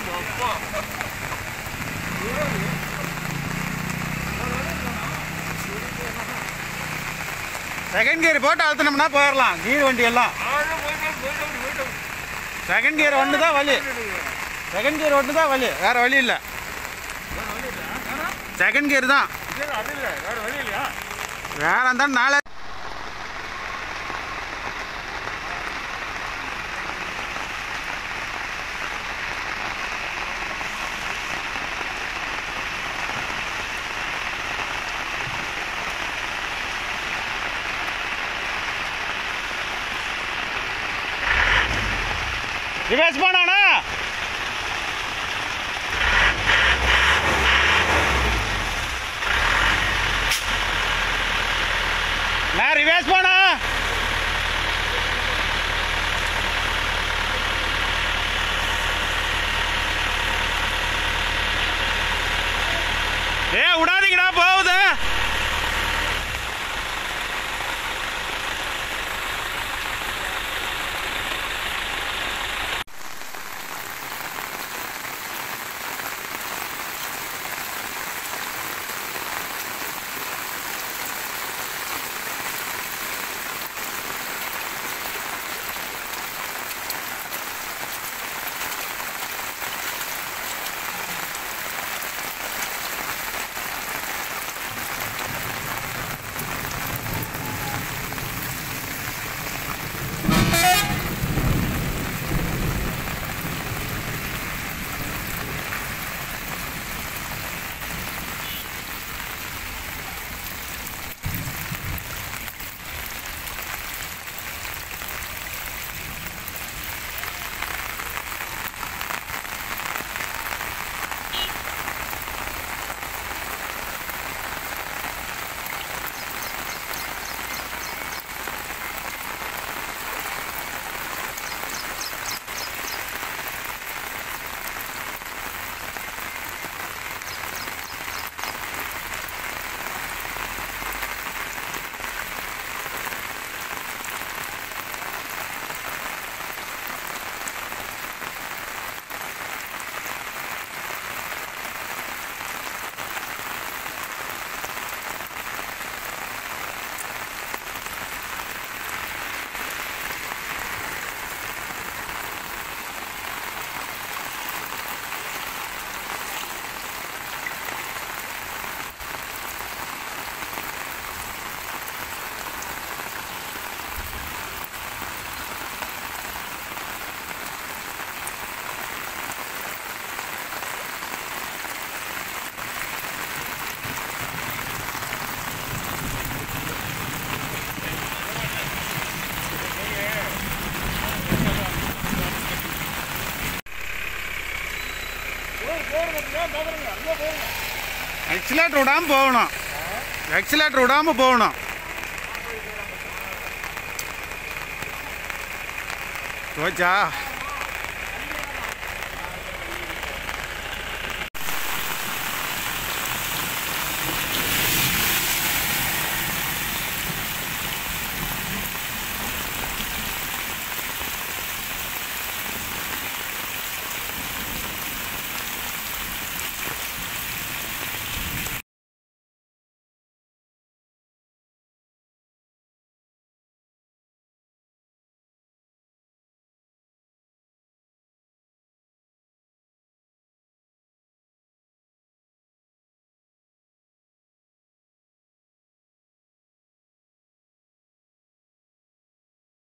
second gear போட்டு அழுத்தினோம்னா போயிடலாம் கீர் வண்டி எல்லாம் செகண்ட் கியர் ஒன்று தான் வழி செகண்ட் கியர் ஒன்று தான் வழி வேற வழி இல்லை செகண்ட் கியர் தான் வேற இருந்தாலும் நாளை ரிவர்ஸ் போனானா நான் ரிவர்ஸ் போனா ஏ விடாதீங்கடா போகுது எக்ஸிலேட்டர் விடாமல் போகணும் எக்ஸிலேட்டர் விடாமல் போகணும் போச்சா